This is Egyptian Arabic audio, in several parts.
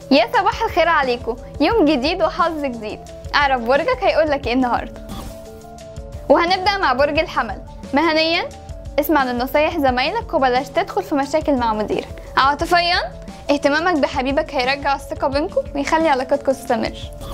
يا صباح الخير عليكم يوم جديد وحظ جديد اعرف برجك هيقولك ايه النهارده وهنبدأ مع برج الحمل مهنيا اسمع لنصايح زمايلك وبلاش تدخل في مشاكل مع مديرك عاطفيا اهتمامك بحبيبك هيرجع الثقة بينكم ويخلي علاقتكم تستمر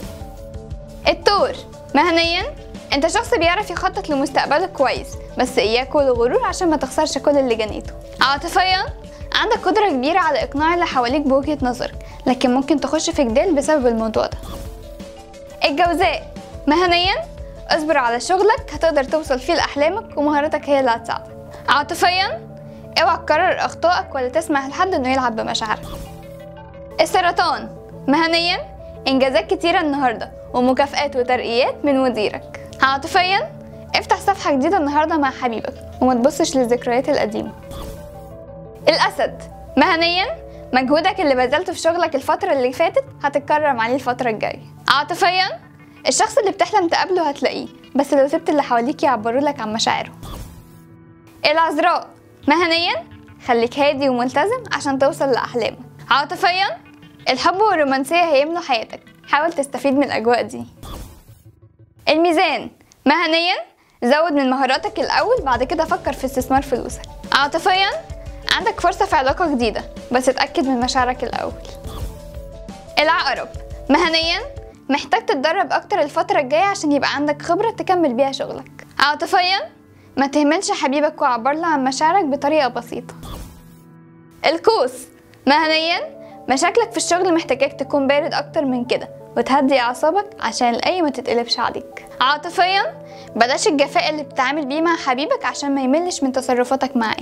التور مهنيا انت شخص بيعرف يخطط لمستقبلك كويس بس اياك والغرور عشان ما تخسرش كل اللي جنيته عاطفيا عندك قدرة كبيرة على إقناع اللي حواليك بوجهة نظرك لكن ممكن تخش في جدال بسبب الموضوع ده الجوزاء مهنيا اصبر على شغلك هتقدر توصل فيه لأحلامك ومهاراتك هي اللي هتساعدك عاطفيا اوعى تكرر أخطائك ولا تسمح لحد إنه يلعب بمشاعرك السرطان مهنيا إنجازات كتيرة النهاردة ومكافآت وترقيات من مديرك عاطفيا افتح صفحة جديدة النهاردة مع حبيبك وما تبصش للذكريات القديمة الأسد مهنيا مجهودك اللي بذلته في شغلك الفترة اللي فاتت هتتكرم عليه الفترة الجاية عاطفيا الشخص اللي بتحلم تقابله هتلاقيه بس لو سبت اللي حواليك يعبروا لك عن مشاعرهم العذراء مهنيا خليك هادي وملتزم عشان توصل لأحلامك عاطفيا الحب والرومانسية هيملوا حياتك حاول تستفيد من الأجواء دي الميزان مهنيا زود من مهاراتك الأول بعد كده فكر في استثمار فلوسك عاطفيا عندك فرصة في علاقة جديدة بس اتأكد من مشاعرك الأول العقرب مهنيا محتاج تتدرب أكتر الفترة الجاية عشان يبقى عندك خبرة تكمل بيها شغلك عاطفيا ما تهملش حبيبك وعبر له عن مشاعرك بطريقة بسيطة القوس مهنيا مشاكلك في الشغل محتاجاك تكون بارد أكتر من كده وتهدي أعصابك عشان الأي ما تتقلبش عليك عاطفيا بلاش الجفاء اللي بتتعامل بيه مع حبيبك عشان ما يملش من تصرفاتك معاه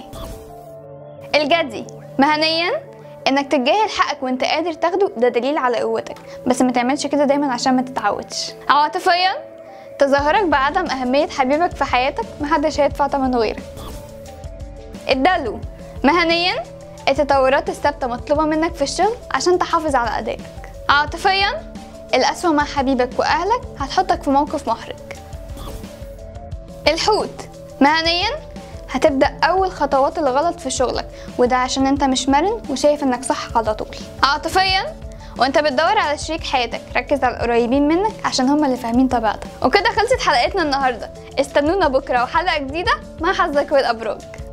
الجدي مهنيا انك تتجاهل حقك وانت قادر تاخده ده دليل على قوتك بس ما تعملش كده دايما عشان ما تتعودش عاطفيا تظاهرك بعدم اهمية حبيبك في حياتك محدش هيدفع ثمنه غيرك الدلو مهنيا التطورات الثابتة مطلوبة منك في الشغل عشان تحافظ على أدائك عاطفيا القسوة مع حبيبك وأهلك هتحطك في موقف محرج الحوت مهنيا هتبدأ أول خطوات الغلط في شغلك وده عشان انت مش مرن وشايف انك صح على طول عاطفيا وانت بتدور على شريك حياتك ركز على القريبين منك عشان هما اللي فاهمين طبيعتك وكده خلصت حلقتنا النهارده استنونا بكره وحلقه جديده مع حظك والابراج